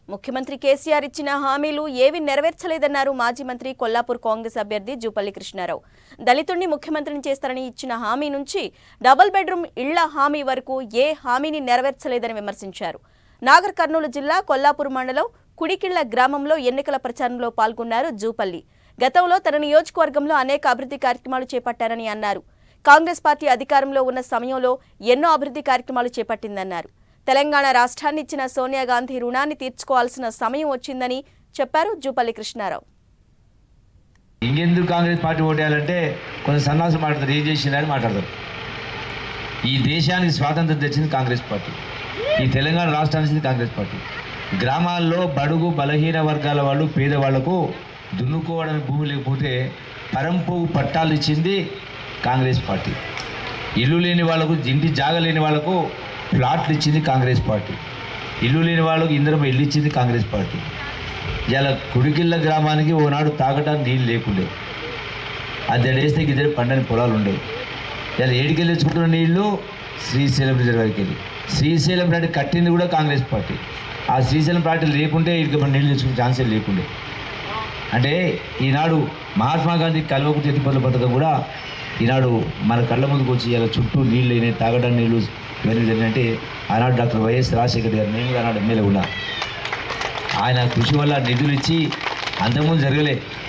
ముఖ్యమంత్రి కేసీఆర్ ఇచ్చిన హామీలు ఏవి నెరవేర్చలేదన్నారు మాజీ మంత్రి కొల్లాపూర్ కాంగ్రెస్ అభ్యర్థి జూపల్లి కృష్ణారావు దళితుణ్ణి ముఖ్యమంత్రిని చేస్తారని ఇచ్చిన హామీ నుంచి డబుల్ బెడ్రూమ్ ఇళ్ల హామీ వరకు ఏ హామీని నెరవేర్చలేదని విమర్శించారు నాగర్ కర్నూలు జిల్లా కొల్లాపూర్ మండలం కుడికిళ్ల గ్రామంలో ఎన్నికల ప్రచారంలో పాల్గొన్నారు జూపల్లి గతంలో తన నియోజకవర్గంలో అనేక అభివృద్ధి కార్యక్రమాలు చేపట్టారని అన్నారు కాంగ్రెస్ పార్టీ అధికారంలో ఉన్న సమయంలో ఎన్నో అభివృద్ధి కార్యక్రమాలు చేపట్టిందన్నారు తెలంగాణ రాష్ట్రాన్ని ఇచ్చిన సోనియా గాంధీ రుణాన్ని తీర్చుకోవాల్సిన సమయం వచ్చిందని చెప్పారు జూపల్లి కృష్ణారావు ఇంకెందుకు కాంగ్రెస్ పార్టీ ఓటేయాలంటే కొంచెం సన్నాసం మాట్లాడతారు ఏం చేసిందని మాట్లాడతారు ఈ దేశానికి స్వాతంత్రం తెచ్చింది కాంగ్రెస్ పార్టీ ఈ తెలంగాణ రాష్ట్రానికి ఇచ్చింది కాంగ్రెస్ పార్టీ గ్రామాల్లో బడుగు బలహీన వర్గాల వాళ్ళు పేదవాళ్లకు దున్నుకోవడానికి భూమి లేకపోతే పరంపు పట్టాలు ఇచ్చింది కాంగ్రెస్ పార్టీ ఇల్లు లేని వాళ్ళకు ఇంటి జాగ లేని వాళ్ళకు ప్లాట్లు ఇచ్చింది కాంగ్రెస్ పార్టీ ఇల్లు లేని వాళ్ళకు ఇందరం ఇల్లు ఇచ్చింది కాంగ్రెస్ పార్టీ ఇలా కుడికిళ్ళ గ్రామానికి ఓనాడు తాగడానికి నీళ్ళు లేకుండే అది వేస్తే ఇద్దరు పండని పొలాలు ఉండేవి ఇలా ఏడికెళ్ళి తెచ్చుకుంటున్న నీళ్లు శ్రీశైలం రిజర్వాయర్కి వెళ్ళి శ్రీశైలం ప్రాంటి కట్టింది కూడా కాంగ్రెస్ పార్టీ ఆ శ్రీశైలం ప్రాంటి లేకుంటే ఇక్కడికి మన నీళ్ళు తెచ్చుకునే ఛాన్సే లేకుండే అంటే ఈనాడు మహాత్మా గాంధీ కల్వకు చేతిపట్ల పథకం కూడా ఈనాడు మన కళ్ళ ముందుకు వచ్చి ఇలా చుట్టూ నీళ్ళు అయినాయి తాగడానికి నీళ్ళు ఇవన్నీ జరిగినట్టే ఆనాడు డాక్టర్ వైఎస్ రాజశేఖర్ గారు నేను కూడా ఆనాడు ఎమ్మెల్యే ఉన్నా ఆయన కృషి వల్ల నిధులు ఇచ్చి అంతకుముందు జరగలే